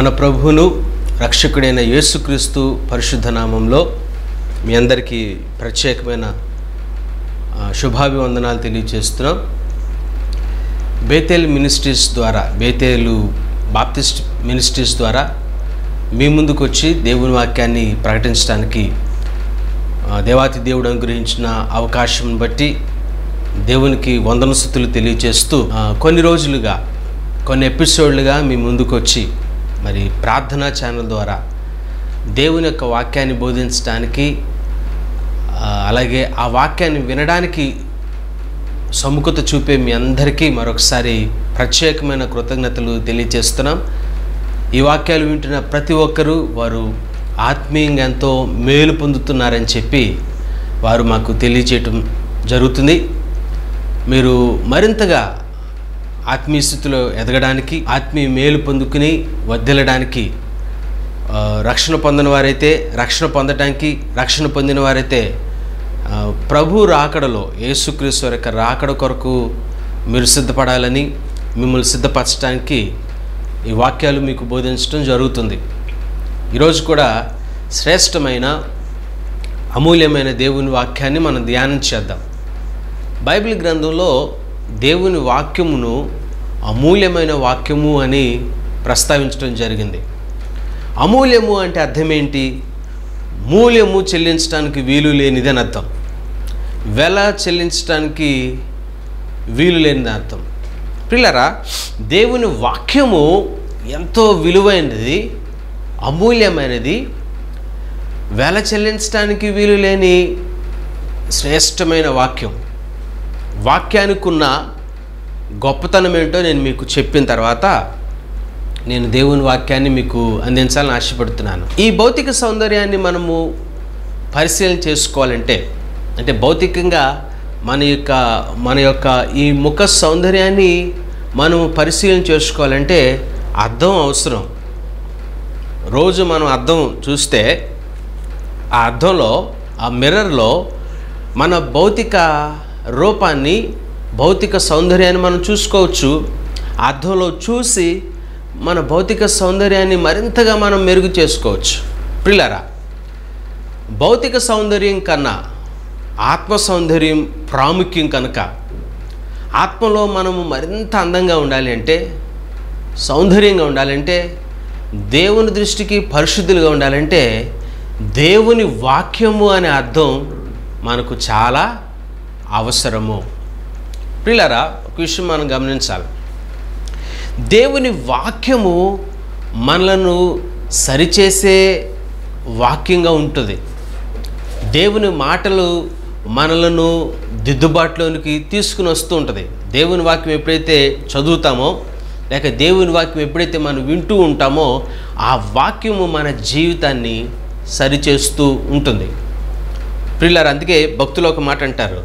మన ప్రభువును రక్షకుడైన యేసుక్రీస్తు పరిశుద్ధ నామంలో మీ అందరికీ ప్రత్యేకమైన ఆ, శుభాభివందనాలు తెలియజేస్తున్నాం బేతేల్ మినిస్ట్రీస్ ద్వారా బేతేలు బాప్టిస్ట్ మినిస్ట్రీస్ ద్వారా మీ ముందుకు వచ్చి దేవుని వాక్యాన్ని ప్రకటించడానికి ఆ, దేవాతి దేవుడు అనుగ్రహించిన అవకాశం బట్టి దేవునికి వందనస్థుతులు తెలియజేస్తూ ఆ, కొన్ని రోజులుగా కొన్ని ఎపిసోడ్లుగా మీ ముందుకు వచ్చి మరి ప్రార్థనా ఛానల్ ద్వారా దేవుని యొక్క వాక్యాన్ని బోధించడానికి ఆ, అలాగే ఆ వాక్యాన్ని వినడానికి సముఖత చూపే మీ అందరికీ మరొకసారి ప్రత్యేకమైన కృతజ్ఞతలు తెలియజేస్తున్నాం ఈ వాక్యాలు వింటున్న ప్రతి ఒక్కరూ వారు ఆత్మీయంగా ఎంతో మేలు పొందుతున్నారని చెప్పి వారు మాకు తెలియచేయటం జరుగుతుంది మీరు మరింతగా ఆత్మీయ స్థితిలో ఎదగడానికి ఆత్మీయ మేలు పొందుకుని వర్ధిల్లడానికి ఆ, రక్షణ పొందిన వారైతే రక్షణ పొందడానికి రక్షణ పొందిన వారైతే ఆ, ప్రభు రాకడలో యేసుక్రీస్తు యొక్క రాకడ కొరకు మీరు సిద్ధపడాలని మిమ్మల్ని సిద్ధపరచడానికి ఈ వాక్యాలు మీకు బోధించడం జరుగుతుంది ఈరోజు కూడా శ్రేష్టమైన అమూల్యమైన దేవుని వాక్యాన్ని మనం ధ్యానం చేద్దాం బైబిల్ గ్రంథంలో దేవుని వాక్యమును అమూల్యమైన వాక్యము అని ప్రస్తావించడం జరిగింది అమూల్యము అంటే అర్థం ఏంటి మూల్యము చెల్లించడానికి వీలు లేనిది అని అర్థం వెల చెల్లించడానికి వీలు లేనిది అర్థం పిల్లరా దేవుని వాక్యము ఎంతో విలువైనది అమూల్యమైనది వెల చెల్లించడానికి వీలు లేని శ్రేష్టమైన వాక్యం వాక్యానికి ఉన్న గొప్పతనం ఏంటో నేను మీకు చెప్పిన తర్వాత నేను దేవుని వాక్యాన్ని మీకు అందించాలని ఆశపడుతున్నాను ఈ భౌతిక సౌందర్యాన్ని మనము పరిశీలన చేసుకోవాలంటే అంటే భౌతికంగా మన యొక్క మన యొక్క ఈ ముఖ సౌందర్యాన్ని మనము పరిశీలన చేసుకోవాలంటే అర్థం అవసరం రోజు మనం అద్దం చూస్తే ఆ అద్దంలో ఆ మిర్రర్లో మన భౌతిక రూపాన్ని భౌతిక సౌందర్యాన్ని మనం చూసుకోవచ్చు ఆ అద్దంలో చూసి మన భౌతిక సౌందర్యాన్ని మరింతగా మనం మెరుగు చేసుకోవచ్చు పిల్లరా భౌతిక సౌందర్యం కన్నా ఆత్మ సౌందర్యం ప్రాముఖ్యం కనుక ఆత్మలో మనము మరింత అందంగా ఉండాలి అంటే సౌందర్యంగా ఉండాలంటే దేవుని దృష్టికి పరిశుద్ధులుగా ఉండాలంటే దేవుని వాక్యము అనే అర్థం మనకు చాలా అవసరము పిల్లరా ఒక విషయం మనం గమనించాలి దేవుని వాక్యము మనలను సరిచేసే వాక్యంగా ఉంటుంది దేవుని మాటలు మనలను దిద్దుబాటులోనికి తీసుకుని వస్తూ ఉంటుంది దేవుని వాక్యం ఎప్పుడైతే చదువుతామో లేక దేవుని వాక్యం ఎప్పుడైతే మనం వింటూ ఉంటామో ఆ వాక్యము మన జీవితాన్ని సరిచేస్తూ ఉంటుంది ప్రిల్లర్ అందుకే భక్తులు ఒక మాట అంటారు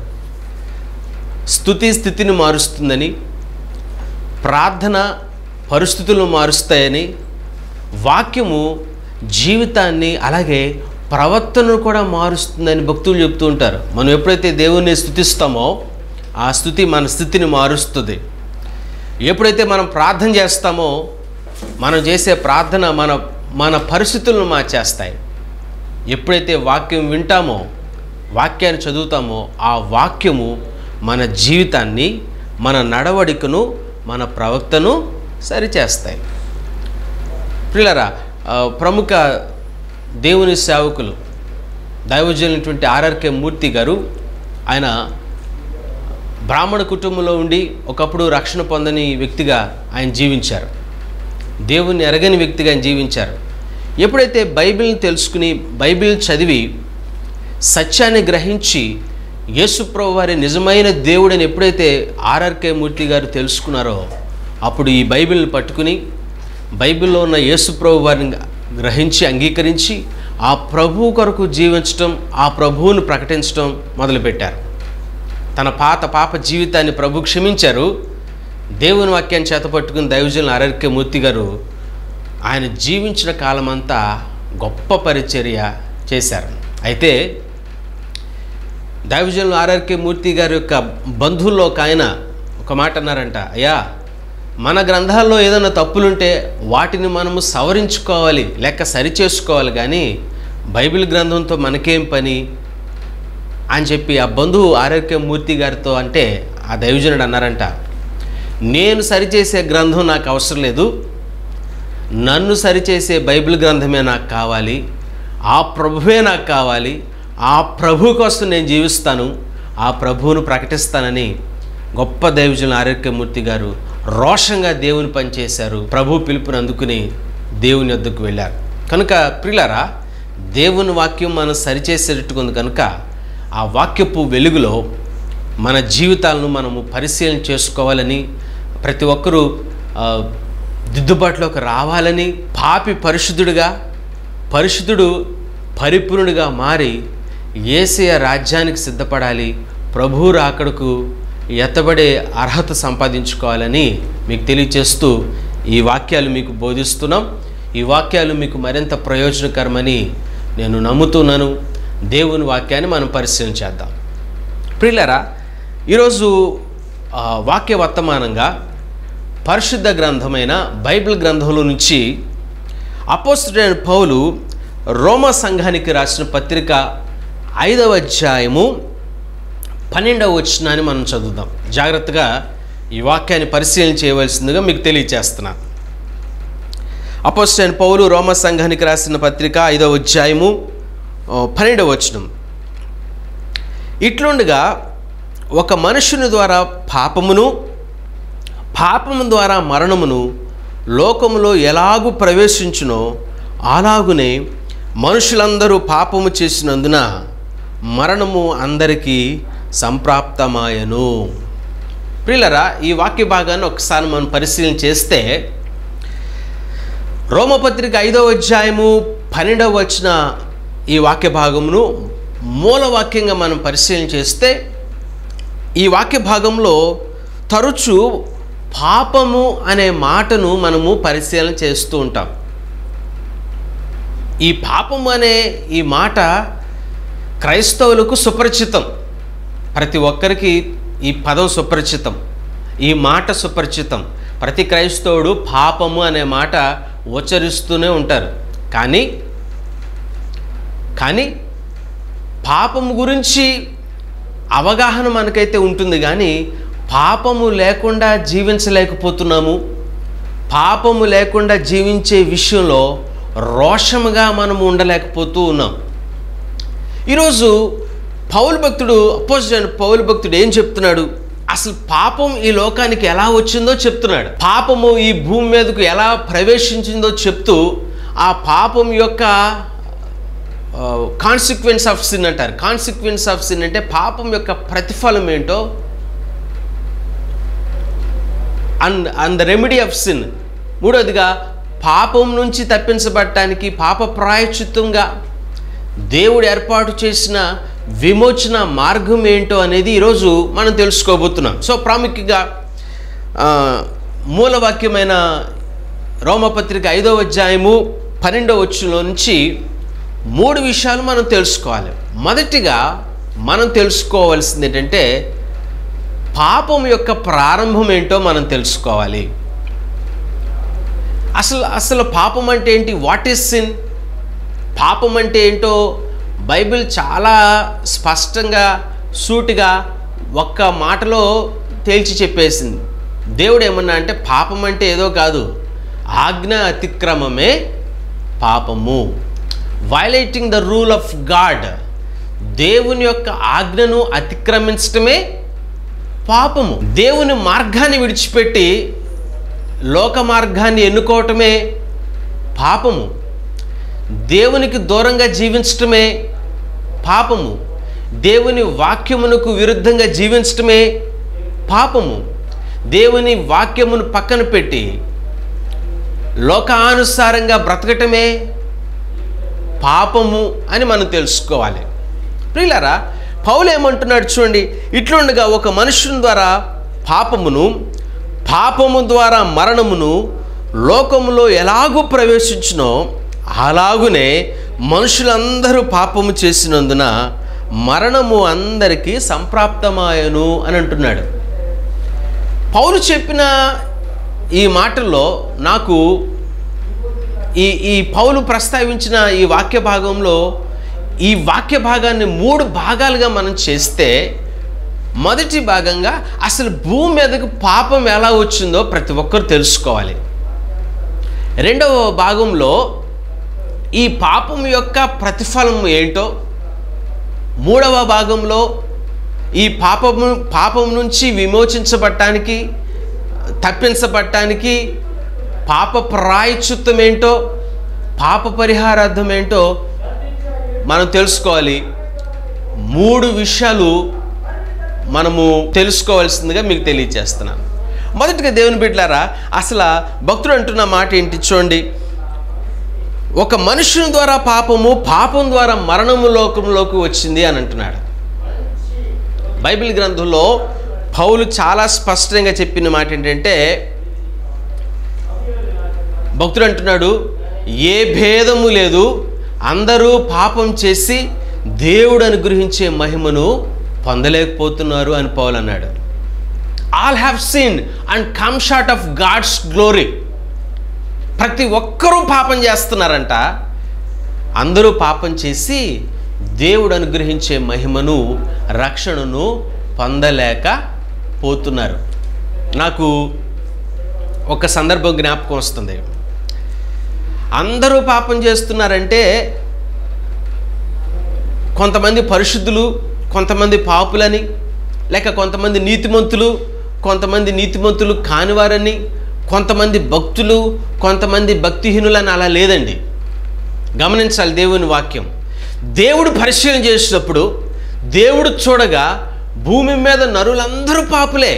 స్థుతి స్థితిని మారుస్తుందని ప్రార్థన పరిస్థితులను మారుస్తాయని వాక్యము జీవితాన్ని అలాగే ప్రవర్తనను కూడా మారుస్తుందని భక్తులు చెప్తూ ఉంటారు మనం ఎప్పుడైతే దేవుణ్ణి స్థుతిస్తామో ఆ స్థుతి మన స్థితిని మారుస్తుంది ఎప్పుడైతే మనం ప్రార్థన చేస్తామో మనం చేసే ప్రార్థన మన మన పరిస్థితులను మార్చేస్తాయి ఎప్పుడైతే వాక్యం వింటామో వాక్యాన్ని చదువుతామో ఆ వాక్యము మన జీవితాన్ని మన నడవడికను మన ప్రవక్తను సరిచేస్తాయి పిల్లరా ఆ, ప్రముఖ దేవుని సేవకులు దైవజనులైనటువంటి ఆర్ఆర్కే మూర్తి గారు ఆయన బ్రాహ్మణ కుటుంబంలో ఉండి ఒకప్పుడు రక్షణ పొందని వ్యక్తిగా ఆయన జీవించారు దేవుని ఎరగని వ్యక్తిగా ఆయన జీవించారు ఎప్పుడైతే బైబిల్ని తెలుసుకుని బైబిల్ చదివి సత్యాన్ని గ్రహించి యేసుప్రభు వారి నిజమైన దేవుడని ఎప్పుడైతే ఆర్ఆర్కే మూర్తి గారు తెలుసుకున్నారో అప్పుడు ఈ బైబిల్ని పట్టుకుని బైబిల్లో ఉన్న యేసుప్రభు వారిని గ్రహించి అంగీకరించి ఆ ప్రభువు కొరకు జీవించటం ఆ ప్రభువును ప్రకటించడం మొదలుపెట్టారు తన పాత పాప జీవితాన్ని ప్రభు క్షమించారు దేవుని వాక్యాన్ని చేతపట్టుకుని దైవజనులు ఆర్ఆర్కే మూర్తి గారు ఆయన జీవించిన కాలమంతా గొప్ప పరిచర్య చేశారు అయితే దైవజనులు ఆర్ఆర్కే మూర్తి గారి యొక్క బంధువుల్లో ఒక ఆయన ఒక మాట అన్నారంట అయ్యా మన గ్రంథాల్లో ఏదైనా తప్పులుంటే వాటిని మనము సవరించుకోవాలి లేక సరిచేసుకోవాలి కానీ బైబిల్ గ్రంథంతో మనకేం పని అని చెప్పి ఆ బంధువు ఆరోగ్యమూర్తి గారితో అంటే ఆ దైవజనుడు అన్నారంట నేను సరిచేసే గ్రంథం నాకు అవసరం లేదు నన్ను సరిచేసే బైబిల్ గ్రంథమే నాకు కావాలి ఆ ప్రభువే నాకు కావాలి ఆ ప్రభు కోసం నేను జీవిస్తాను ఆ ప్రభువును ప్రకటిస్తానని గొప్ప దైవజనుల ఆరోగ్యమూర్తి గారు రోషంగా దేవుని పనిచేశారు ప్రభు పిలుపుని అందుకుని దేవుని వద్దకు వెళ్ళారు కనుక ప్రిలారా దేవుని వాక్యం మనం సరిచేసేటట్టుకుంది కనుక ఆ వాక్యపు వెలుగులో మన జీవితాలను మనము పరిశీలన చేసుకోవాలని ప్రతి ఒక్కరూ ఆ, దిద్దుబాటులోకి రావాలని పాపి పరిశుద్ధుడిగా పరిశుద్ధుడు పరిపూర్ణుడిగా మారి ఏసయ రాజ్యానికి సిద్ధపడాలి ప్రభు రాకడకు ఎత్తబడే అర్హత సంపాదించుకోవాలని మీకు తెలియచేస్తూ ఈ వాక్యాలు మీకు బోధిస్తున్నాం ఈ వాక్యాలు మీకు మరింత ప్రయోజనకరమని నేను నమ్ముతున్నాను దేవుని వాక్యాన్ని మనం పరిశీలన చేద్దాం ప్రియులరా ఈరోజు ఆ, వాక్య వర్తమానంగా పరిశుద్ధ గ్రంథమైన బైబిల్ గ్రంథంలో నుంచి అపోస్తుడైన పౌలు రోమా సంఘానికి రాసిన పత్రిక ఐదవ అధ్యాయము పన్నెండవ వచనాన్ని మనం చదువుదాం జాగ్రత్తగా ఈ వాక్యాన్ని పరిశీలన చేయవలసిందిగా మీకు తెలియచేస్తున్నాను అపోస్టైన్ పౌలు రోమ సంఘానికి రాసిన పత్రిక ఐదవ అధ్యాయము ఆ, పన్నెండవ వచనం ఇట్లుండగా ఒక మనుషుని ద్వారా పాపమును పాపము ద్వారా మరణమును లోకములో ఎలాగూ ప్రవేశించునో అలాగునే మనుషులందరూ పాపము చేసినందున మరణము అందరికీ సంప్రాప్తమాయను ప్రియులరా ఈ వాక్య భాగాన్ని ఒకసారి మనం పరిశీలన చేస్తే రోమపత్రిక ఐదవ అధ్యాయము పన్నెండవ వచ్చిన ఈ వాక్య భాగమును మూల వాక్యంగా మనం పరిశీలన చేస్తే ఈ వాక్య భాగంలో తరచు పాపము అనే మాటను మనము పరిశీలన చేస్తూ ఉంటాం ఈ పాపము అనే ఈ మాట క్రైస్తవులకు సుపరిచితం ప్రతి ఒక్కరికి ఈ పదం సుపరిచితం ఈ మాట సుపరిచితం ప్రతి క్రైస్తవుడు పాపము అనే మాట ఉచ్చరిస్తూనే ఉంటారు కానీ కానీ పాపము గురించి అవగాహన మనకైతే ఉంటుంది కానీ పాపము లేకుండా జీవించలేకపోతున్నాము పాపము లేకుండా జీవించే విషయంలో రోషముగా మనము ఉండలేకపోతూ ఉన్నాం ఈరోజు పౌలు భక్తుడు అపోజిట్ పౌలు భక్తుడు ఏం చెప్తున్నాడు అసలు పాపం ఈ లోకానికి ఎలా వచ్చిందో చెప్తున్నాడు పాపము ఈ భూమి మీదకు ఎలా ప్రవేశించిందో చెప్తూ ఆ పాపం యొక్క కాన్సిక్వెన్స్ ఆఫ్ సిన్ అంటారు కాన్సిక్వెన్స్ ఆఫ్ సిన్ అంటే పాపం యొక్క ప్రతిఫలం ఏంటో and and the remedy of sin మూడవదిగా పాపం నుంచి తప్పించబడటానికి పాప ప్రాయచిత్తంగా దేవుడు ఏర్పాటు చేసిన విమోచన మార్గం ఏంటో అనేది ఈరోజు మనం తెలుసుకోబోతున్నాం సో ప్రాముఖ్యంగా ఆ, మూలవాక్యమైన రోమపత్రిక ఐదవ అధ్యాయము పన్నెండవ వచ్చులో నుంచి మూడు విషయాలు మనం తెలుసుకోవాలి మొదటిగా మనం తెలుసుకోవాల్సింది ఏంటంటే పాపం యొక్క ప్రారంభం ఏంటో మనం తెలుసుకోవాలి అసలు అసలు పాపం అంటే ఏంటి వాట్ ఈస్ సిన్ పాపం అంటే ఏంటో బైబిల్ చాలా స్పష్టంగా సూటిగా ఒక్క మాటలో తేల్చి చెప్పేసింది దేవుడు ఏమన్నా అంటే పాపం అంటే ఏదో కాదు ఆజ్ఞ అతిక్రమమే పాపము violating the rule of God దేవుని యొక్క ఆజ్ఞను అతిక్రమించటమే పాపము దేవుని మార్గాన్ని విడిచిపెట్టి లోక మార్గాన్ని ఎన్నుకోవటమే పాపము దేవునికి దూరంగా జీవించటమే పాపము దేవుని వాక్యమునకు విరుద్ధంగా జీవించటమే పాపము దేవుని వాక్యమును పక్కన పెట్టి లోకానుసారంగా బ్రతకటమే పాపము అని మనం తెలుసుకోవాలి ప్రియులారా పౌలు ఏమంటున్నాడు చూడండి ఇట్లుండగా ఒక మనుషుని ద్వారా పాపమును పాపము ద్వారా మరణమును లోకములో ఎలాగూ ప్రవేశించునో అలాగునే మనుషులందరూ పాపము చేసినందున మరణము అందరికీ సంప్రాప్తమాయను అని అంటున్నాడు పౌలు చెప్పిన ఈ మాటల్లో నాకు ఈ ఈ పౌలు ప్రస్తావించిన ఈ వాక్య భాగంలో ఈ వాక్య భాగాన్ని మూడు భాగాలుగా మనం చేస్తే మొదటి భాగంగా అసలు భూమి మీదకు పాపం ఎలా వచ్చిందో ప్రతి ఒక్కరు తెలుసుకోవాలి రెండవ భాగంలో ఈ పాపం యొక్క ప్రతిఫలం ఏంటో మూడవ భాగంలో ఈ పాపము పాపం నుంచి విమోచించబడటానికి తప్పించబడటానికి పాప ప్రాయచిత్తం ఏంటో పాప పరిహారార్థం ఏంటో మనం తెలుసుకోవాలి మూడు విషయాలు మనము తెలుసుకోవాల్సిందిగా మీకు తెలియజేస్తున్నాను మొదటిగా దేవుని బిడ్డలారా అసలు భక్తుడు అంటున్న మాట ఏంటి చూడండి ఒక మనుషుని ద్వారా పాపము పాపం ద్వారా మరణము లోకంలోకి వచ్చింది అని అంటున్నాడు బైబిల్ గ్రంథంలో పౌలు చాలా స్పష్టంగా చెప్పిన మాట ఏంటంటే భక్తుడు అంటున్నాడు ఏ భేదము లేదు అందరూ పాపం చేసి దేవుడు అనుగ్రహించే మహిమను పొందలేకపోతున్నారు అని పౌలు అన్నాడు all have sin and come short of God's glory ప్రతి ఒక్కరూ పాపం చేస్తున్నారంట అందరూ పాపం చేసి దేవుడు అనుగ్రహించే మహిమను రక్షణను పొందలేక పోతున్నారు నాకు ఒక సందర్భం జ్ఞాపకం వస్తుంది అందరూ పాపం చేస్తున్నారంటే కొంతమంది పరిశుద్ధులు కొంతమంది పాపులని లేక కొంతమంది నీతిమంతులు కొంతమంది నీతిమంతులు కానివారని కొంతమంది భక్తులు కొంతమంది భక్తిహీనులని అలా లేదండి గమనించాలి దేవుని వాక్యం దేవుడు పరిశీలన చేసినప్పుడు దేవుడు చూడగా భూమి మీద నరులందరూ పాపులే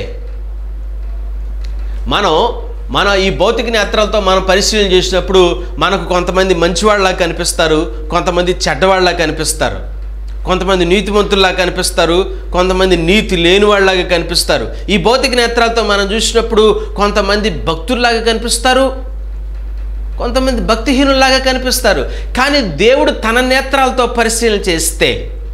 మనం మన ఈ భౌతిక నేత్రాలతో మనం పరిశీలన చేసినప్పుడు మనకు కొంతమంది మంచివాళ్ళలా కనిపిస్తారు కొంతమంది చెడ్డవాళ్ళలా కనిపిస్తారు కొంతమంది నీతిమంతుల్లా కనిపిస్తారు కొంతమంది నీతి లేని వాళ్ళలాగా కనిపిస్తారు ఈ భౌతిక నేత్రాలతో మనం చూసినప్పుడు కొంతమంది భక్తుల్లాగా కనిపిస్తారు కొంతమంది భక్తిహీనుల్లాగా కనిపిస్తారు కానీ దేవుడు తన నేత్రాలతో పరిశీలన చేస్తే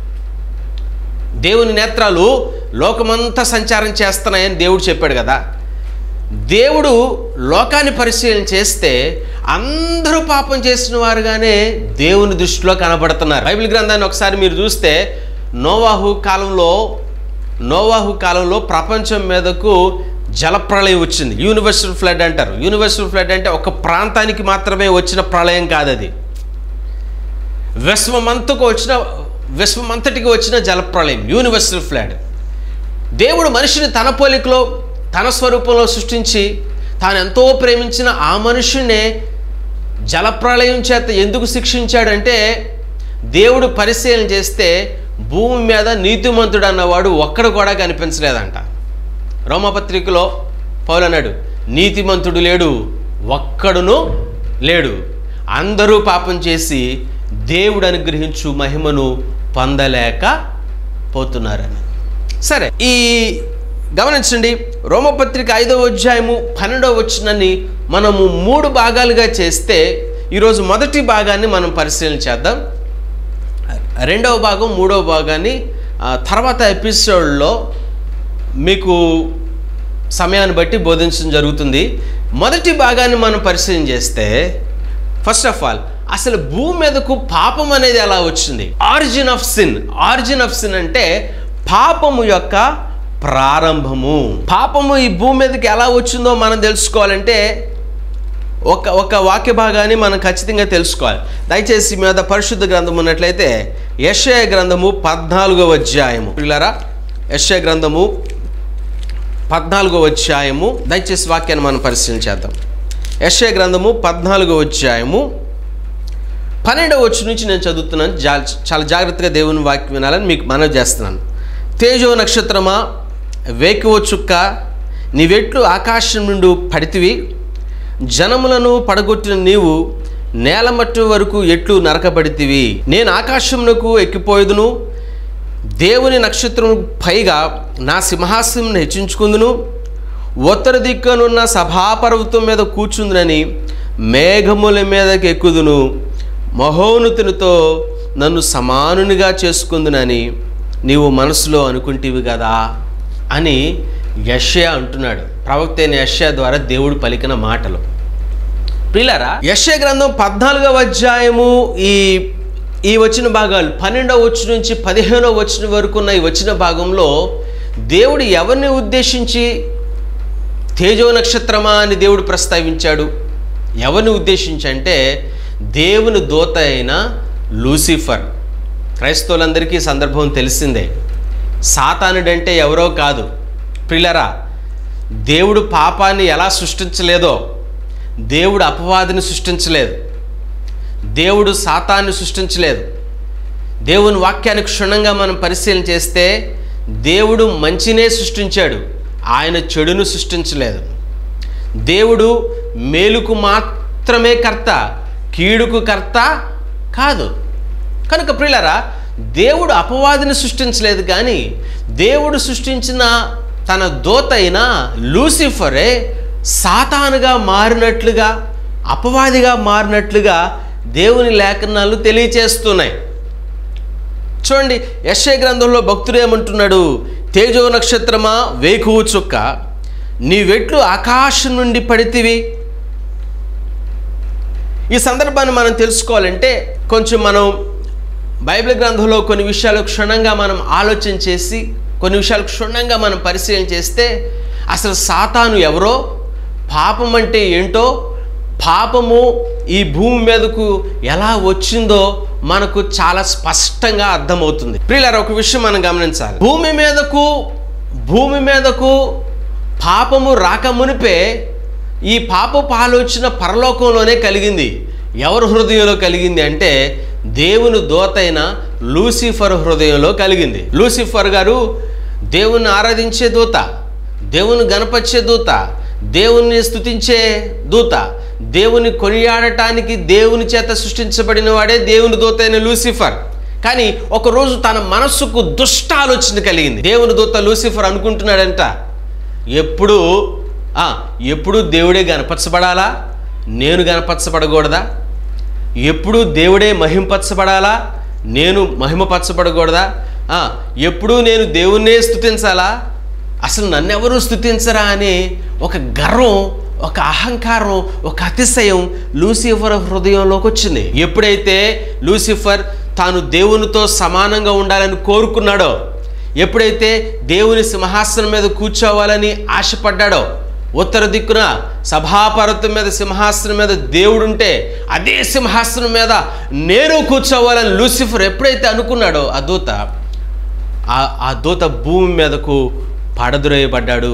దేవుని నేత్రాలు లోకమంతా సంచారం చేస్తున్నాయని దేవుడు చెప్పాడు కదా దేవుడు లోకాన్ని పరిశీలన చేస్తే అందరూ పాపం చేసిన వారుగానే దేవుని దృష్టిలో కనబడుతున్నారు బైబిల్ గ్రంథాన్ని ఒకసారి మీరు చూస్తే నోవాహు కాలంలో నోవాహు కాలంలో ప్రపంచం మీదకు జలప్రళయం వచ్చింది యూనివర్సల్ ఫ్లడ్ అంటారు యూనివర్సల్ ఫ్లడ్ అంటే ఒక ప్రాంతానికి మాత్రమే వచ్చిన ప్రళయం కాదు అది విశ్వమంతకు వచ్చిన విశ్వమంతటికి వచ్చిన జలప్రళయం యూనివర్సల్ ఫ్లడ్ దేవుడు మనిషిని తన పోలికలో తన స్వరూపంలో సృష్టించి తాను ఎంతో ప్రేమించిన ఆ మనుషున్నే జలప్రళయం చేత ఎందుకు శిక్షించాడంటే దేవుడు పరిశీలన చేస్తే భూమి మీద నీతిమంతుడు అన్నవాడు ఒక్కడు కూడా కనిపించలేదంట రోమపత్రికలో పౌలు అన్నాడు నీతిమంతుడు లేడు ఒక్కడును లేడు అందరూ పాపం చేసి దేవుడు అనుగ్రహించు మహిమను పొందలేక పోతున్నారని సరే ఈ గమనించండి రోమపత్రిక ఐదవ అధ్యాయము పన్నెండవ వచ్చినని మనము మూడు భాగాలుగా చేస్తే ఈరోజు మొదటి భాగాన్ని మనం పరిశీలన చేద్దాం రెండవ భాగం మూడవ భాగాన్ని ఆ, తర్వాత ఎపిసోడ్లో మీకు సమయాన్ని బట్టి బోధించడం జరుగుతుంది మొదటి భాగాన్ని మనం పరిశీలన చేస్తే ఫస్ట్ ఆఫ్ ఆల్ అసలు భూమి మీదకు పాపం అనేది ఎలా వచ్చింది origin of sin origin of sin అంటే పాపము యొక్క ప్రారంభము పాపము ఈ భూమి మీదకి ఎలా వచ్చిందో మనం తెలుసుకోవాలంటే ఒక ఒక వాక్య భాగాన్ని మనం ఖచ్చితంగా తెలుసుకోవాలి దయచేసి మీ వద్ద పరిశుద్ధ గ్రంథం ఉన్నట్లయితే యశయ గ్రంథము పద్నాలుగవ అధ్యాయము పిల్లరా యశయ గ్రంథము పద్నాలుగవ అధ్యాయము దయచేసి వాక్యాన్ని మనం పరిశీలన చేద్దాం యశయ గ్రంథము పద్నాలుగవ అధ్యాయము పన్నెండవ వచ్చి నుంచి నేను చదువుతున్నాను జా చాలా జాగ్రత్తగా దేవుని వాక్యం వినాలని మీకు మనవి చేస్తున్నాను తేజో నక్షత్రమా వేకువ చుక్క నీవెట్లు ఆకాశం నుండి పడితివి జనములను పడగొట్టిన నీవు నేలమట్టు వరకు ఎట్లు నరకబడితివి నేను ఆకాశమునకు ఎక్కిపోయేదును దేవుని నక్షత్రం పైగా నా సింహాసనం హెచ్చించుకుందును ఉత్తర దిక్కునున్న సభాపర్వతం మీద కూర్చుందునని మేఘముల మీదకి ఎక్కుదును మహోన్నతునితో నన్ను సమానునిగా చేసుకుందునని నీవు మనసులో అనుకుంటేవి కదా అని యష్యా అంటున్నాడు ప్రవక్త అయిన యష్యా ద్వారా దేవుడు పలికిన మాటలు ప్రియులారా యష్యా గ్రంథం పద్నాలుగవ అధ్యాయము ఈ ఈ వచ్చిన భాగాలు పన్నెండవ వచ్చిన నుంచి పదిహేనవ వచ్చిన వరకు ఉన్న ఈ వచ్చిన భాగంలో దేవుడు ఎవరిని ఉద్దేశించి తేజో నక్షత్రమా అని దేవుడు ప్రస్తావించాడు ఎవరిని ఉద్దేశించి అంటే దేవుని దూత అయిన లూసిఫర్ క్రైస్తవులందరికీ ఈ సందర్భం తెలిసిందే సాతానుడంటే ఎవరో కాదు ప్రిలరా దేవుడు పాపాన్ని ఎలా సృష్టించలేదో దేవుడు అపవాదిని సృష్టించలేదు దేవుడు సాతాన్ని సృష్టించలేదు దేవుని వాక్యాన్ని క్షుణ్ణంగా మనం పరిశీలన చేస్తే దేవుడు మంచినే సృష్టించాడు ఆయన చెడును సృష్టించలేదు దేవుడు మేలుకు మాత్రమే కర్త కీడుకు కర్త కాదు కనుక ప్రియులరా దేవుడు అపవాదిని సృష్టించలేదు కానీ దేవుడు సృష్టించిన తన దోత అయిన లూసిఫరే సాతానుగా మారినట్లుగా అపవాదిగా మారినట్లుగా దేవుని లేఖనాలు తెలియచేస్తున్నాయి చూడండి యశ్య గ్రంథంలో భక్తుడు ఏమంటున్నాడు తేజో నక్షత్రమా వేకువు చుక్క నీ వెట్లు ఆకాశం నుండి పడితివి ఈ సందర్భాన్ని మనం తెలుసుకోవాలంటే కొంచెం మనం బైబిల్ గ్రంథంలో కొన్ని విషయాలు క్షుణ్ణంగా మనం ఆలోచన చేసి కొన్ని విషయాలు క్షుణ్ణంగా మనం పరిశీలన చేస్తే అసలు సాతాను ఎవరో పాపం అంటే ఏంటో పాపము ఈ భూమి మీదకు ఎలా వచ్చిందో మనకు చాలా స్పష్టంగా అర్థమవుతుంది ప్రియులారా ఒక విషయం మనం గమనించాలి భూమి మీదకు భూమి మీదకు పాపము రాక మునిపే ఈ పాపపు ఆలోచన పరలోకంలోనే కలిగింది ఎవరి హృదయంలో కలిగింది అంటే దేవుని దోతైన లూసిఫర్ హృదయంలో కలిగింది లూసిఫర్ గారు దేవుణ్ణి ఆరాధించే దూత దేవుని గణపరిచే దూత దేవుణ్ణి స్తుతించే దూత దేవుని కొనియాడటానికి దేవుని చేత సృష్టించబడిన వాడే దేవుని దూత అయిన లూసిఫర్ కానీ ఒకరోజు తన మనస్సుకు దుష్ట ఆలోచన కలిగింది దేవుని దూత లూసిఫర్ అనుకుంటున్నాడంట ఎప్పుడు ఆ, ఎప్పుడు దేవుడే గనపరచబడాలా నేను గనపరచబడకూడదా ఎప్పుడు దేవుడే మహింపరచబడాలా నేను మహిమపరచబడకూడదా ఆ, ఎప్పుడు నేను దేవుణ్ణే స్థుతించాలా అసలు నన్నెవరూ స్థుతించరా అని ఒక గర్వం ఒక అహంకారం ఒక అతిశయం లూసిఫర్ హృదయంలోకి వచ్చింది ఎప్పుడైతే లూసిఫర్ తాను దేవునితో సమానంగా ఉండాలని కోరుకున్నాడో ఎప్పుడైతే దేవుని సింహాసనం మీద కూర్చోవాలని ఆశపడ్డాడో ఉత్తర దిక్కున సభాపర్వతం మీద సింహాసనం మీద దేవుడుంటే అదే సింహాసనం మీద నేను కూర్చోవాలని లూసిఫర్ ఎప్పుడైతే అనుకున్నాడో ఆ దూత ఆ- ఆ దూత భూమి మీదకు పడదురేయబడ్డాడు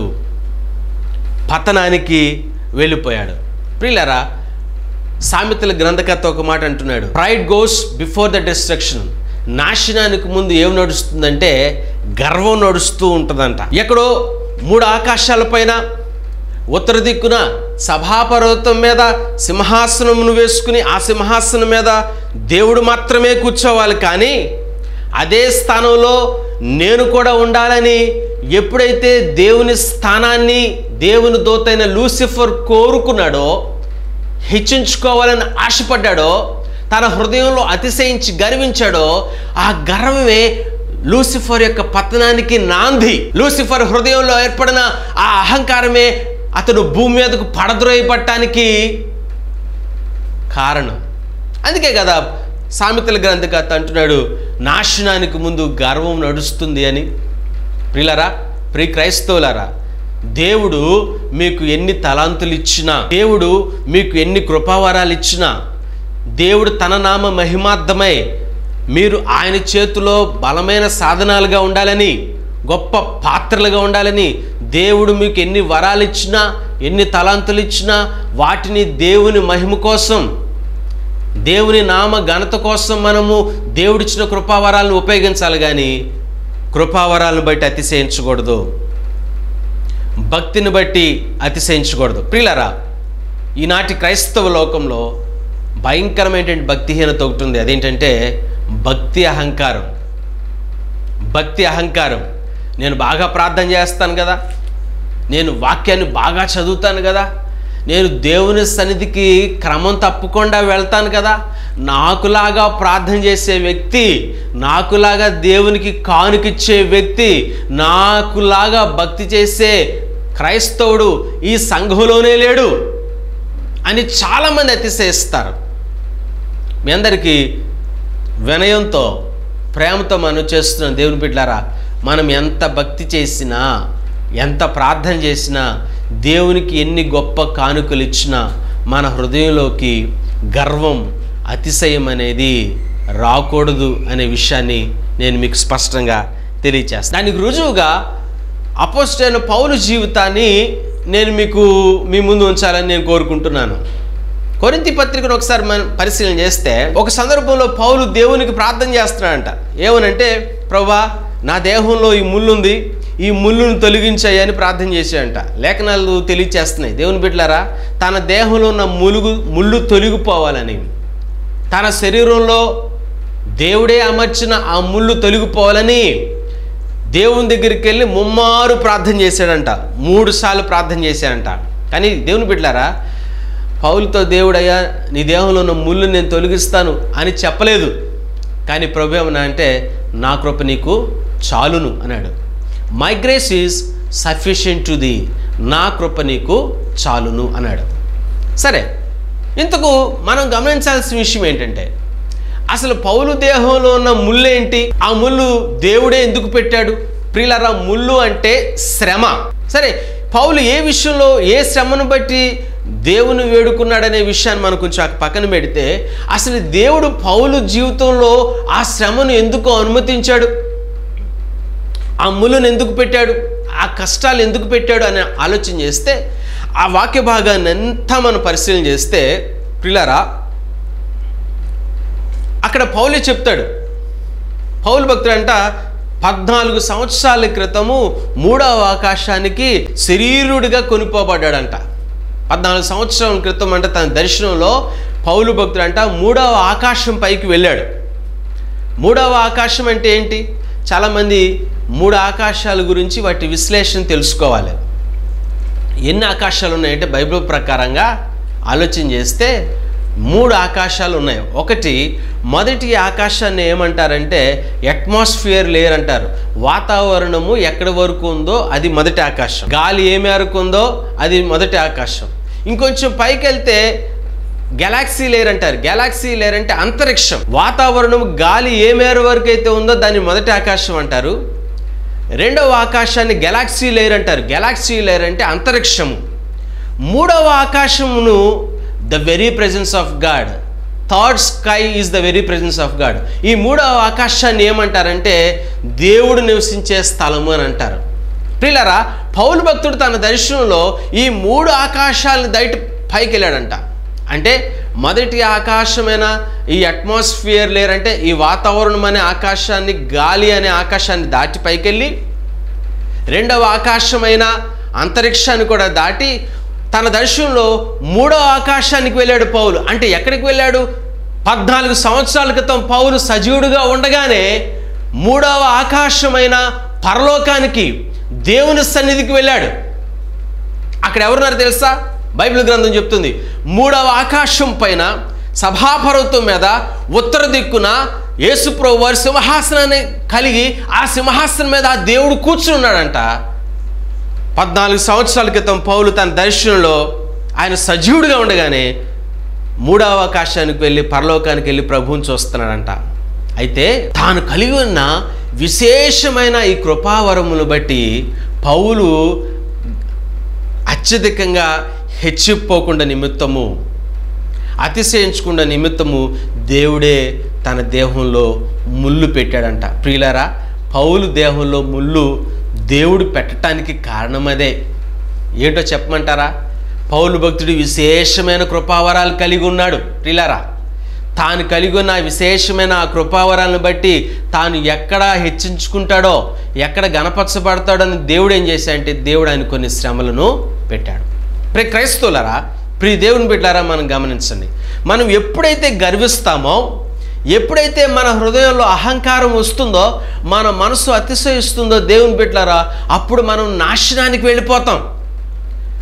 పతనానికి వెళ్ళిపోయాడు ప్రియులరా సామెతల గ్రంథకర్త ఒక మాట అంటున్నాడు pride goes before the destruction నాశనానికి ముందు ఏం నడుస్తుందంటే గర్వం నడుస్తూ ఉంటుందంట ఎక్కడో మూడు ఆకాశాల పైన ఉత్తర దిక్కున సభాపర్వతం మీద సింహాసనమును వేసుకుని ఆ సింహాసనం మీద దేవుడు మాత్రమే కూర్చోవాలి కానీ అదే స్థానంలో నేను కూడా ఉండాలని ఎప్పుడైతే దేవుని స్థానాన్ని దేవుని దోతైన లూసిఫర్ కోరుకున్నాడో హెచ్చించుకోవాలని ఆశపడ్డాడో తన హృదయంలో అతిశయించి గర్వించాడో ఆ గర్వమే లూసిఫర్ యొక్క పతనానికి నాంది లూసిఫర్ హృదయంలో ఏర్పడిన ఆ అహంకారమే అతను భూమి మీదకు పడద్రోయపట్టడానికి కారణం అందుకే కదా సామెతల గ్రంథకర్త అంటున్నాడు నాశనానికి ముందు గర్వం నడుస్తుంది అని ప్రిలరా ప్రి క్రైస్తవులారా దేవుడు మీకు ఎన్ని తలాంతులు ఇచ్చినా దేవుడు మీకు ఎన్ని కృపావరాలు ఇచ్చినా దేవుడు తన నామ మహిమార్థమై మీరు ఆయన చేతిలో బలమైన సాధనాలుగా ఉండాలని గొప్ప పాత్రలుగా ఉండాలని దేవుడు మీకు ఎన్ని వరాలు ఇచ్చినా ఎన్ని తలాంతులు ఇచ్చినా వాటిని దేవుని మహిమ కోసం దేవుని నామ ఘనత కోసం మనము దేవుడిచ్చిన కృపావరాలను ఉపయోగించాలి కానీ కృపావరాలను బట్టి అతిశయించకూడదు భక్తిని బట్టి అతిశయించకూడదు ప్రియులరా ఈనాటి క్రైస్తవ లోకంలో భయంకరమైనటువంటి భక్తిహీనత ఒకటి ఉంది అదేంటంటే భక్తి అహంకారం భక్తి అహంకారం నేను బాగా ప్రార్థన చేస్తాను కదా నేను వాక్యాన్ని బాగా చదువుతాను కదా నేను దేవుని సన్నిధికి క్రమం తప్పకుండా వెళ్తాను కదా నాకులాగా ప్రార్థన చేసే వ్యక్తి నాకులాగా దేవునికి కానుకిచ్చే వ్యక్తి నాకులాగా భక్తి చేసే క్రైస్తవుడు ఈ సంఘంలోనే లేడు అని చాలామంది అతిశయిస్తారు మీ అందరికీ వినయంతో ప్రేమతో మనం చేస్తున్న దేవుని బిడ్డారా మనం ఎంత భక్తి చేసినా ఎంత ప్రార్థన చేసినా దేవునికి ఎన్ని గొప్ప కానుకలు ఇచ్చినా మన హృదయంలోకి గర్వం అతిశయం అనేది రాకూడదు అనే విషయాన్ని నేను మీకు స్పష్టంగా తెలియచేస్తాను దానికి రుజువుగా అపోస్టైన పౌలు జీవితాన్ని నేను మీకు మీ ముందు ఉంచాలని నేను కోరుకుంటున్నాను కొరింతి పత్రికను ఒకసారి మనం పరిశీలన చేస్తే ఒక సందర్భంలో పౌలు దేవునికి ప్రార్థన చేస్తున్నాడంట ఏమనంటే ప్రభా నా దేహంలో ఈ ముళ్ళుంది ఈ ముళ్ళును తొలగించాయని ప్రార్థన చేశాడంట లేఖనాలు తెలియచేస్తున్నాయి దేవుని బిడ్డలారా తన దేహంలో ఉన్న ములుగు ముళ్ళు తొలగిపోవాలని తన శరీరంలో దేవుడే అమర్చిన ఆ ముళ్ళు తొలగిపోవాలని దేవుని దగ్గరికి వెళ్ళి ముమ్మారు ప్రార్థన చేశాడంట మూడు సార్లు ప్రార్థన చేశాడంట కానీ దేవుని బిడ్డలారా పౌలతో దేవుడయ్యా నీ దేహంలో ఉన్న ముళ్ళు నేను తొలగిస్తాను అని చెప్పలేదు కానీ ప్రభు ఏమన్నా అంటే నా కృప నీకు చాలును అన్నాడు my grace is sufficient to thee నా కృప నీకు చాలును అన్నాడు సరే ఇంతకు మనం గమనించాల్సిన విషయం ఏంటంటే అసలు పౌలు దేహంలో ఉన్న ముళ్ళు ఏంటి ఆ ముళ్ళు దేవుడే ఎందుకు పెట్టాడు ప్రియులరా ముళ్ళు అంటే శ్రమ సరే పౌలు ఏ విషయంలో ఏ శ్రమను బట్టి దేవుని వేడుకున్నాడనే విషయాన్ని మనం కొంచెం ఆ పక్కన పెడితే అసలు దేవుడు పౌలు జీవితంలో ఆ శ్రమను ఎందుకు అనుమతించాడు ఆ ముళ్ళను ఎందుకు పెట్టాడు ఆ కష్టాలు ఎందుకు పెట్టాడు అని ఆలోచన చేస్తే ఆ వాక్య భాగాన్ని అంతా మనం పరిశీలన చేస్తే ప్రిలరా అక్కడ పౌలే చెప్తాడు పౌలు భక్తుడు అంట పద్నాలుగు సంవత్సరాల క్రితము మూడవ ఆకాశానికి శరీరుడిగా కొనిపోబడ్డాడంట పద్నాలుగు సంవత్సరాల క్రితం అంటే తన దర్శనంలో పౌలు భక్తుడు అంట మూడవ ఆకాశం పైకి వెళ్ళాడు మూడవ ఆకాశం అంటే ఏంటి చాలామంది మూడు ఆకాశాల గురించి వాటి విశ్లేషణ తెలుసుకోవాలి ఎన్ని ఆకాశాలు ఉన్నాయంటే బైబిల్ ప్రకారంగా ఆలోచన చేస్తే మూడు ఆకాశాలు ఉన్నాయి ఒకటి మొదటి ఆకాశాన్ని ఏమంటారంటే అట్మాస్ఫియర్ లేయర్ అంటారు వాతావరణము ఎక్కడి వరకు ఉందో అది మొదటి ఆకాశం గాలి ఏ మేరకు ఉందో అది మొదటి ఆకాశం ఇంకొంచెం పైకి వెళ్తే గెలాక్సీ లేయర్ అంటారు గెలాక్సీ లేయర్ అంటే అంతరిక్షం వాతావరణం గాలి ఏ మేర వరకు అయితే ఉందో దాన్ని మొదటి ఆకాశం అంటారు రెండవ ఆకాశాన్ని గెలాక్సీ లేయర్ అంటారు గెలాక్సీ లేయర్ అంటే అంతరిక్షము మూడవ ఆకాశమును the very presence of God third sky is the very presence of God ఈ మూడవ ఆకాశాన్ని ఏమంటారంటే దేవుడు నివసించే స్థలము అని అంటారు ప్రియులరా పౌలు భక్తుడు తన దర్శనంలో ఈ మూడు ఆకాశాలను దయటి పైకి వెళ్ళాడంట అంటే మొదటి ఆకాశమైన ఈ అట్మాస్ఫియర్ లేర్ అంటే ఈ వాతావరణం అనే ఆకాశాన్ని గాలి అనే ఆకాశాన్ని దాటి పైకెళ్ళి రెండవ ఆకాశమైన అంతరిక్షాన్ని కూడా దాటి తన దర్శనంలో మూడవ ఆకాశానికి వెళ్ళాడు పౌలు అంటే ఎక్కడికి వెళ్ళాడు పద్నాలుగు సంవత్సరాల క్రితం పౌలు సజీవుడుగా ఉండగానే మూడవ ఆకాశమైన పరలోకానికి దేవుని సన్నిధికి వెళ్ళాడు అక్కడ ఎవరున్నారు తెలుసా బైబిల్ గ్రంథం చెప్తుంది మూడవ ఆకాశం పైన సభాపర్వతం మీద ఉత్తర దిక్కున యేసుప్రభు వారి సింహాసనాన్ని కలిగి ఆ సింహాసనం మీద ఆ దేవుడు కూర్చుని ఉన్నాడంట పద్నాలుగు సంవత్సరాల క్రితం పౌలు తన దర్శనంలో ఆయన సజీవుడిగా ఉండగానే మూడవ ఆకాశానికి వెళ్ళి పరలోకానికి వెళ్ళి ప్రభువుని చూస్తున్నాడంట అయితే తాను కలిగి ఉన్న విశేషమైన ఈ కృపావరమును బట్టి పౌలు అత్యధికంగా హెచ్చిపోకుండా నిమిత్తము అతిశయించకుండా నిమిత్తము దేవుడే తన దేహంలో ముళ్ళు పెట్టాడంట ప్రియులారా పౌలు దేహంలో ముళ్ళు దేవుడు పెట్టడానికి కారణం అదే ఏంటో చెప్పమంటారా పౌలు భక్తుడు విశేషమైన కృపావరాలు కలిగి ఉన్నాడు ప్రియులారా తాను కలిగి ఉన్న ఆ విశేషమైన ఆ కృపావరాలను బట్టి తాను ఎక్కడ హెచ్చించుకుంటాడో ఎక్కడ గణపరచబడతాడో అని దేవుడు ఏం చేశాడంటే దేవుడు ఆయన కొన్ని శ్రమలను పెట్టాడు ప్రి క్రైస్తవులరా ప్రియ దేవుని బిడ్డారా మనం గమనించండి మనం ఎప్పుడైతే గర్విస్తామో ఎప్పుడైతే మన హృదయంలో అహంకారం వస్తుందో మన మనసు అతిశయిస్తుందో దేవుని బిడ్డారా అప్పుడు మనం నాశనానికి వెళ్ళిపోతాం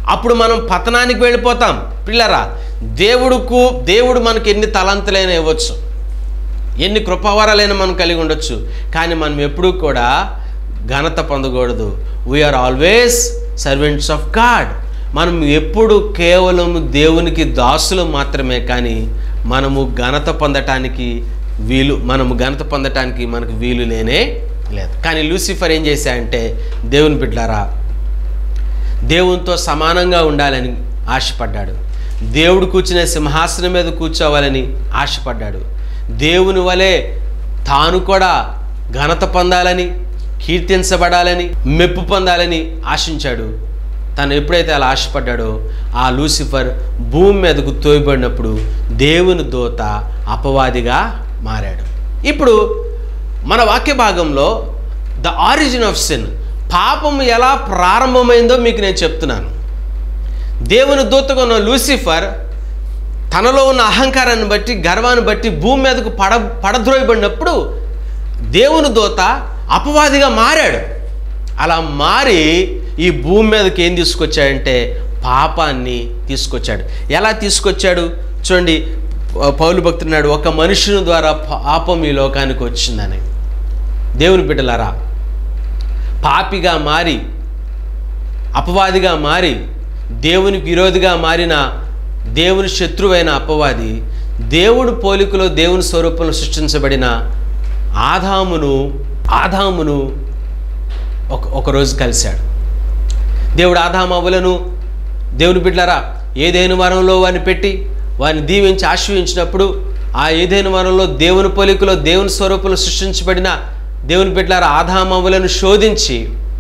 అప్పుడు మనం పతనానికి వెళ్ళిపోతాం పిల్లరా దేవుడుకు దేవుడు మనకి ఎన్ని తలంతులైనా ఇవ్వచ్చు ఎన్ని కృపావరాలైనా మనం కలిగి ఉండొచ్చు కానీ మనం ఎప్పుడూ కూడా ఘనత పొందకూడదు we are always servants of God మనం ఎప్పుడు కేవలం దేవునికి దాసులు మాత్రమే కానీ మనము ఘనత పొందటానికి వీలు మనము ఘనత పొందటానికి మనకు వీలు లేనే లేదు కానీ లూసిఫర్ ఏం చేశాయంటే దేవుని బిడ్డారా దేవునితో సమానంగా ఉండాలని ఆశపడ్డాడు దేవుడు కూర్చునే సింహాసనం మీద కూర్చోవాలని ఆశపడ్డాడు దేవుని వలె తాను కూడా ఘనత పొందాలని కీర్తించబడాలని మెప్పు పొందాలని ఆశించాడు తను ఎప్పుడైతే అలా ఆశపడ్డాడో ఆ లూసిఫర్ భూమి మీదకు తోయబడినప్పుడు దేవుని దోత అపవాదిగా మారాడు ఇప్పుడు మన వాక్య భాగంలో ద ఆరిజిన్ ఆఫ్ సిన్ పాపం ఎలా ప్రారంభమైందో మీకు నేను చెప్తున్నాను దేవుని దూతగా ఉన్న లూసిఫర్ తనలో ఉన్న అహంకారాన్ని బట్టి గర్వాన్ని బట్టి భూమి మీదకు పడ పడద్రోయబడినప్పుడు దేవుని దూత అపవాదిగా మారాడు అలా మారి ఈ భూమి మీదకి ఏం తీసుకొచ్చాడంటే పాపాన్ని తీసుకొచ్చాడు ఎలా తీసుకొచ్చాడు చూడండి పౌలు భక్తున్నాడు ఒక మనుషుని ద్వారా పాపం ఈ లోకానికి వచ్చిందని దేవుని బిడ్డలారా పాపిగా మారి అపవాదిగా మారి దేవునికి విరోధిగా మారిన దేవుని శత్రువైన అపవాది దేవుడు పోలికలో దేవుని స్వరూపంలో సృష్టించబడిన ఆదామును ఆదామును ఒక ఒకరోజు కలిశాడు దేవుడు ఆదాము అవ్వలను దేవుని బిడ్డలారా ఏదైనా వరంలో వారిని పెట్టి వారిని దీవించి ఆశ్రయించినప్పుడు ఆ ఏదైనా వరంలో దేవుని పోలికలో దేవుని స్వరూపంలో సృష్టించబడిన దేవుని బిడ్డలారా ఆదామవ్వలను శోధించి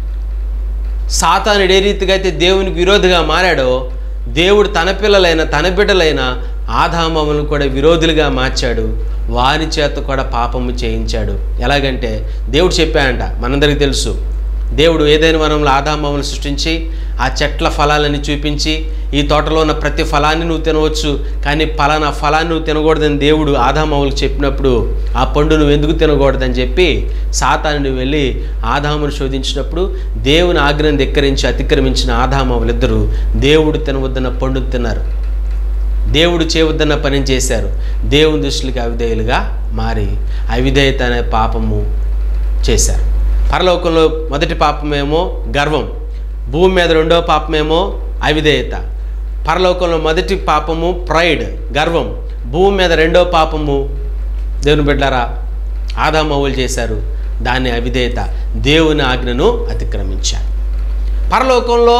సాతానుడు ఏ రీతిగా అయితే దేవునికి విరోధిగా మారాడో దేవుడు తన పిల్లలైన తన బిడ్డలైన ఆదామములను కూడా విరోధులుగా మార్చాడు వారి చేత కూడా పాపము చేయించాడు ఎలాగంటే దేవుడు చెప్పాడంట మనందరికీ తెలుసు దేవుడు ఏదైనా వనంలో ఆదామములను సృష్టించి ఆ చెట్ల ఫలాలని చూపించి ఈ తోటలో ఉన్న ప్రతి ఫలాన్ని నువ్వు తినవచ్చు కానీ ఫలానా ఫలాన్ని నువ్వు తినకూడదని దేవుడు ఆదామవులకు చెప్పినప్పుడు ఆ పండు నువ్వు ఎందుకు తినకూడదని చెప్పి సాతాను వెళ్ళి ఆదామును శోధించినప్పుడు దేవుని ఆజ్ఞను ధిక్కరించి అతిక్రమించిన ఆదామవులిద్దరూ దేవుడు తినవద్దన్న పండు తిన్నారు దేవుడు చేయవద్దన్న పని చేశారు దేవుని దృష్టికి అవిధేయులుగా మారి అవిధేయత అనే పాపము చేశారు పరలోకంలో మొదటి పాపమేమో గర్వం భూమి మీద రెండో పాపమేమో అవిధేయత పరలోకంలో మొదటి పాపము ప్రైడ్ గర్వం భూమి మీద రెండో పాపము దేవుని బిడ్డారా ఆదామవులు చేశారు దాన్ని అవిధేయత దేవుని ఆజ్ఞను అతిక్రమించారు పరలోకంలో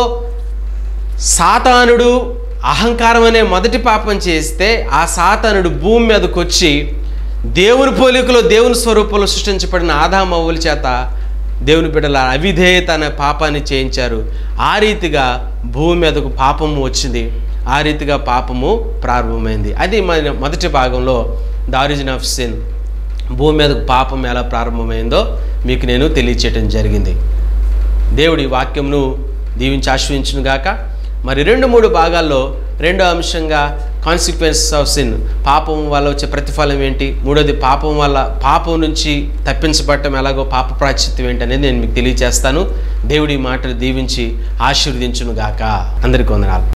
సాతానుడు అహంకారం అనే మొదటి పాపం చేస్తే ఆ సాతానుడు భూమి మీదకి వచ్చి దేవుని పోలికలో దేవుని స్వరూపంలో సృష్టించబడిన ఆదామవ్వుల చేత దేవుని బిడ్డల అవిధేయత అనే పాపాన్ని చేయించారు ఆ రీతిగా భూమి మీదకు పాపము వచ్చింది ఆ రీతిగా పాపము ప్రారంభమైంది అది మన మొదటి భాగంలో ద ఆరిజిన్ ఆఫ్ సిన్ భూమి మీదకు పాపం ఎలా ప్రారంభమైందో మీకు నేను తెలియచేయటం జరిగింది దేవుడి వాక్యంను దీవించి ఆశ్రయించును గాక మరి రెండు మూడు భాగాల్లో రెండో అంశంగా కాన్సిక్వెన్స్ ఆఫ్ సిన్ పాపం వల్ల వచ్చే ప్రతిఫలం ఏంటి మూడోది పాపం వల్ల పాపం నుంచి తప్పించబడటం ఎలాగో పాప ప్రాచిత్యం ఏంటి అనేది నేను మీకు తెలియజేస్తాను దేవుడి మాటలు దీవించి ఆశీర్వదించును గాక అందరికీ వందనాలు